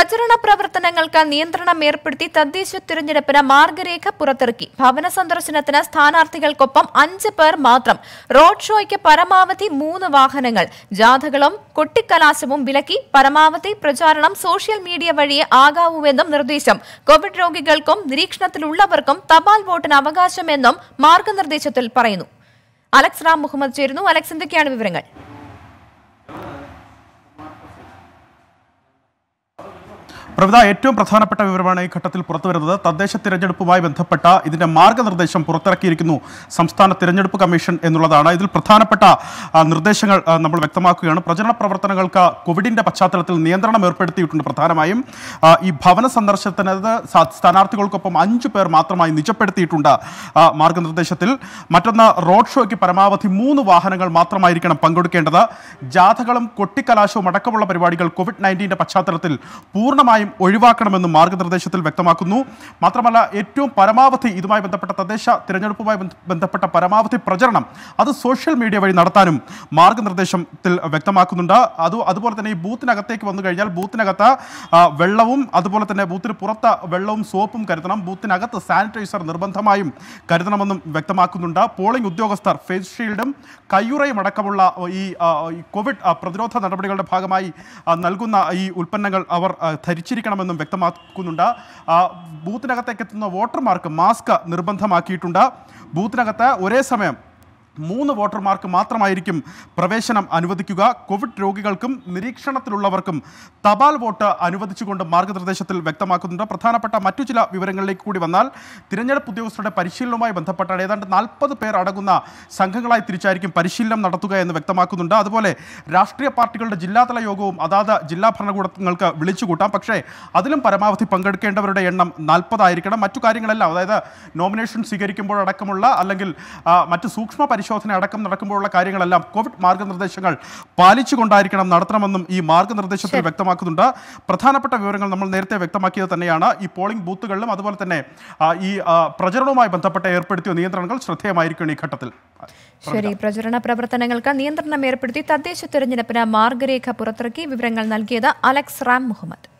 പ്രചരണ പ്രവർത്തനങ്ങൾക്ക് നിയന്ത്രണം ഏർപ്പെടുത്തി തദ്ദേശ തിരഞ്ഞെടുപ്പിന് മാർഗരേഖ പുറത്തിറക്കി ഭവന സന്ദർശനത്തിന് സ്ഥാനാർത്ഥികൾക്കൊപ്പം അഞ്ച് പേർ മാത്രം റോഡ് ഷോയ്ക്ക് പരമാവധി മൂന്ന് വാഹനങ്ങൾ ജാഥകളും കൊട്ടിക്കലാശവും വിലക്കി പരമാവധി പ്രചാരണം സോഷ്യൽ മീഡിയ വഴിയേ ആകാവൂവെന്നും നിർദ്ദേശം കോവിഡ് രോഗികൾക്കും നിരീക്ഷണത്തിലുള്ളവർക്കും തപാൽ വോട്ടിന് അവകാശമെന്നും മാർഗനിർദ്ദേശത്തിൽ പറയുന്നു അലക്സ് റാം മുഹമ്മദ് ചേരുന്നു അലക്സ് എന്തൊക്കെയാണ് വിവരങ്ങൾ പ്രവിധ ഏറ്റവും പ്രധാനപ്പെട്ട വിവരമാണ് ഈ ഘട്ടത്തിൽ പുറത്തുവരുന്നത് തദ്ദേശ തിരഞ്ഞെടുപ്പുമായി ബന്ധപ്പെട്ട ഇതിന്റെ മാർഗനിർദ്ദേശം പുറത്തിറക്കിയിരിക്കുന്നു സംസ്ഥാന തിരഞ്ഞെടുപ്പ് കമ്മീഷൻ എന്നുള്ളതാണ് ഇതിൽ പ്രധാനപ്പെട്ട ആ, നിർദ്ദേശങ്ങൾ ആ, നമ്മൾ വ്യക്തമാക്കുകയാണ് പ്രചരണ പ്രവർത്തനങ്ങൾക്ക് കോവിഡിന്റെ പശ്ചാത്തലത്തിൽ നിയന്ത്രണം ഏർപ്പെടുത്തിയിട്ടുണ്ട് പ്രധാനമായും ആ, ഈ ഭവന സന്ദർശനത്തിന് സ- സ്ഥാനാർത്ഥികൾക്കൊപ്പം അഞ്ചു പേർ മാത്രമായി നിജപ്പെടുത്തിയിട്ടുണ്ട് ആ, മാർഗനിർദ്ദേശത്തിൽ മറ്റൊന്ന് റോഡ് ഷോയ്ക്ക് പരമാവധി മൂന്ന് വാഹനങ്ങൾ മാത്രമായിരിക്കണം പങ്കെടുക്കേണ്ടത് ജാഥകളും കൊട്ടിക്കലാശവും അടക്കമുള്ള പരിപാടികൾ കോവിഡ് നയൻറ്റീൻ്റെ പശ്ചാത്തലത്തിൽ പൂർണ്ണമായും ഒഴിവാക്കണമെന്നും മാർഗനിർദ്ദേശത്തിൽ വ്യക്തമാക്കുന്നു മാത്രമല്ല ഏറ്റവും പരമാവധി ഇതുമായി ബന്ധപ്പെട്ട തദ്ദേശ തിരഞ്ഞെടുപ്പുമായി ബന്ധ- ബന്ധപ്പെട്ട പരമാവധി പ്രചരണം അത് സോഷ്യൽ മീഡിയ വഴി നടത്താനും മാർഗനിർദ്ദേശത്തിൽ വ്യക്തമാക്കുന്നുണ്ട് അത് അതുപോലെ തന്നെ ഈ ബൂത്തിനകത്തേക്ക് വന്നു കഴിഞ്ഞാൽ ബൂത്തിനകത്ത് ആ, വെള്ളവും അതുപോലെ തന്നെ ബൂത്തിന് പുറത്ത് വെള്ളവും സോപ്പും കരുതണം ബൂത്തിനകത്ത് സാനിറ്റൈസർ നിർബന്ധമായും കരുതണമെന്നും വ്യക്തമാക്കുന്നുണ്ട് പോളിംഗ് ഉദ്യോഗസ്ഥർ ഫേസ് ഷീൽഡും കയ്യുറയും അടക്കമുള്ള ഈ ആ, ഈ കോവിഡ് ആ, പ്രതിരോധ നടപടികളുടെ ഭാഗമായി ആ, നൽകുന്ന ഈ ഉൽപ്പന്നങ്ങൾ അവർ ആ, ധരിച്ചിരിക്കണമെന്നും വ്യക്തമാക്കുന്നുണ്ട് ആ, ബൂത്തിനകത്തേക്ക് എത്തുന്ന വോട്ടർമാർക്ക് മാസ്ക് നിർബന്ധമാക്കിയിട്ടുണ്ട് ബൂത്തിനകത്ത് ഒരേ സമയം മൂന്ന് വോട്ടർമാർക്ക് മാത്രമായിരിക്കും പ്രവേശനം അനുവദിക്കുക കോവിഡ് രോഗികൾക്കും നിരീക്ഷണത്തിലുള്ളവർക്കും തപാൽ വോട്ട് അനുവദിച്ചുകൊണ്ട് മാർഗനിർദ്ദേശത്തിൽ വ്യക്തമാക്കുന്നുണ്ട് പ്രധാനപ്പെട്ട മറ്റു ചില വിവരങ്ങളിലേക്ക് കൂടി വന്നാൽ തിരഞ്ഞെടുപ്പ് ഉദ്യോഗസ്ഥരുടെ പരിശീലനവുമായി ബന്ധപ്പെട്ടാണ് ഏതാണ്ട് നാൽപ്പത് പേർ അടങ്ങുന്ന സംഘങ്ങളായി തിരിച്ചായിരിക്കും പരിശീലനം നടത്തുക എന്ന് വ്യക്തമാക്കുന്നുണ്ട് അതുപോലെ രാഷ്ട്രീയ പാർട്ടികളുടെ ജില്ലാതല യോഗവും അതാത് ജില്ലാ ഭരണകൂടങ്ങൾക്ക് വിളിച്ചുകൂട്ടാം പക്ഷേ അതിലും പരമാവധി പങ്കെടുക്കേണ്ടവരുടെ എണ്ണം നാൽപ്പതായിരിക്കണം മറ്റു കാര്യങ്ങളെല്ലാം അതായത് നോമിനേഷൻ സ്വീകരിക്കുമ്പോഴടക്കമുള്ള അല്ലെങ്കിൽ ആ, മറ്റ് സൂക്ഷ്മ പരിശോധന അടക്കം നടക്കുമ്പോഴുള്ള കാര്യങ്ങളെല്ലാം കോവിഡ് മാർഗനിർദ്ദേശങ്ങൾ പാലിച്ചുകൊണ്ടായിരിക്കണം നടത്തണമെന്നും ഈ മാർഗനിർദ്ദേശത്തിൽ വ്യക്തമാക്കുന്നുണ്ട് പ്രധാനപ്പെട്ട വിവരങ്ങൾ നമ്മൾ നേരത്തെ വ്യക്തമാക്കിയത് തന്നെയാണ് ഈ പോളിംഗ് ബൂത്തുകളിലും അതുപോലെ തന്നെ ആ, ഈ ആ, പ്രചരണവുമായി ബന്ധപ്പെട്ട ഏർപ്പെടുത്തിയ നിയന്ത്രണങ്ങൾ ശ്രദ്ധേയമായിരിക്കണം ഈ ഘട്ടത്തിൽ ശരി പ്രചരണ പ്രവർത്തനങ്ങൾക്ക് നിയന്ത്രണം ഏർപ്പെടുത്തി തദ്ദേശ തിരഞ്ഞെടുപ്പിന് മാർഗരേഖ പുറത്തിറക്കി വിവരങ്ങൾ നൽകിയത് അലക്സ് റാം മുഹമ്മദ്